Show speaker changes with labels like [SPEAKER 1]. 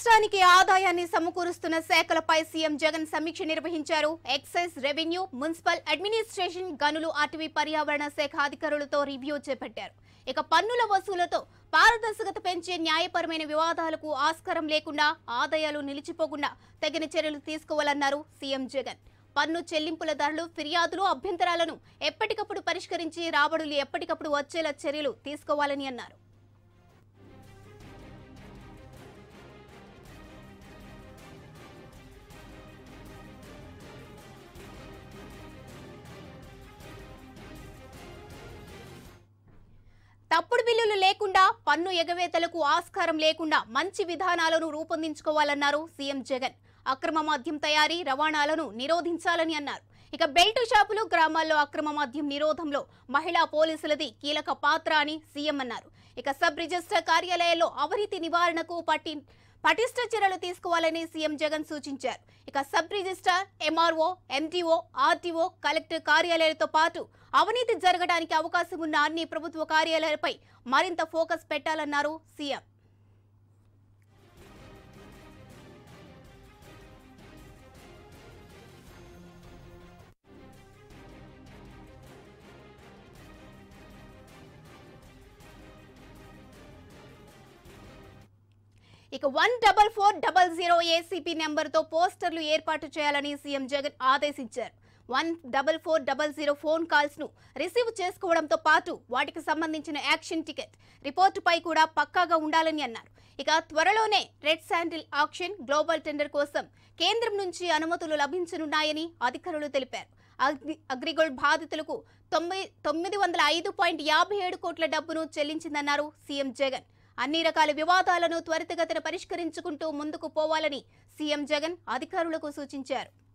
[SPEAKER 1] రాష్ట్రానికి ఆదాయాన్ని సమకూరుస్తున్న శాఖలపై సీఎం జగన్ సమీక్ష నిర్వహించారు ఎక్సైజ్ రెవెన్యూ మున్సిపల్ అడ్మినిస్ట్రేషన్ గనులు అటవీ పర్యావరణ శాఖ అధికారులతో రివ్యూ చేపట్టారు ఇక పన్నుల వసూలతో పారదర్శకత పెంచే న్యాయపరమైన వివాదాలకు ఆస్కారం లేకుండా ఆదాయాలు నిలిచిపోకుండా తగిన చర్యలు తీసుకోవాలన్నారు సీఎం జగన్ పన్ను చెల్లింపుల ధరలు ఫిర్యాదులు అభ్యంతరాలను ఎప్పటికప్పుడు పరిష్కరించి రాబడులు ఎప్పటికప్పుడు వచ్చేలా చర్యలు తీసుకోవాలని అన్నారు తప్పుడు బిల్లులు లేకుండా పన్ను ఎగవేతలకు ఆస్కారం లేకుండా మంచి విధానాలను రూపొందించుకోవాలన్నారు సీఎం జగన్ అక్రమ మద్యం తయారీ రవాణాలను నిరోధించాలని అన్నారు ఇక బెల్ట్ షాపులు గ్రామాల్లో అక్రమ మద్యం నిరోధంలో మహిళా పోలీసులది కీలక పాత్ర అని సీఎం అన్నారు ఇక సబ్ రిజిస్టర్ కార్యాలయాల్లో అవినీతి నివారణకు పట్టి పటిష్ట చర్యలు తీసుకోవాలని సీఎం జగన్ సూచించారు ఇక sub registrar MRO MTO RTO collector కార్యాలయాలతో పాటు అవినీతి జరగడానికి అవకాశం ఉన్న అన్ని ప్రభుత్వ కార్యాలయాలపై మరింత ఫోకస్ పెట్టాలన్నారు సీఎం ఇక one double four double zero ACB నెంబర్తో పోస్టర్లు ఏర్పాటు చేయాలని సీఎం జగన్ ఆదేశించారు one double four double zero phone calls ను రిసీవ్ చేసుకోవడంతో పాటు వాటికి సంబంధించిన యాక్షన్ టికెట్ రిపోర్టుపై కూడా పక్కాగా ఉండాలని అన్నారు ఇక త్వరలోనే red sandal auction global tender కోసం కేంద్రం నుంచి అనుమతులు లభించనున్నాయని అధికారులు తెలిపారు అగ్రి- అగ్రిగోల్డ్ బాధితులకు తొంభై తొమ్మిది వందల ఐదు పాయింట్ యాభై ఏడు కోట్ల డబ్బును చెల్లించిందన్నారు సీఎం జగన్ అన్ని రకాల వివాదాలను త్వరితగతిన పరిష్కరించుకుంటూ ముందుకు పోవాలని సీఎం జగన్ అధికారులకు సూచించారు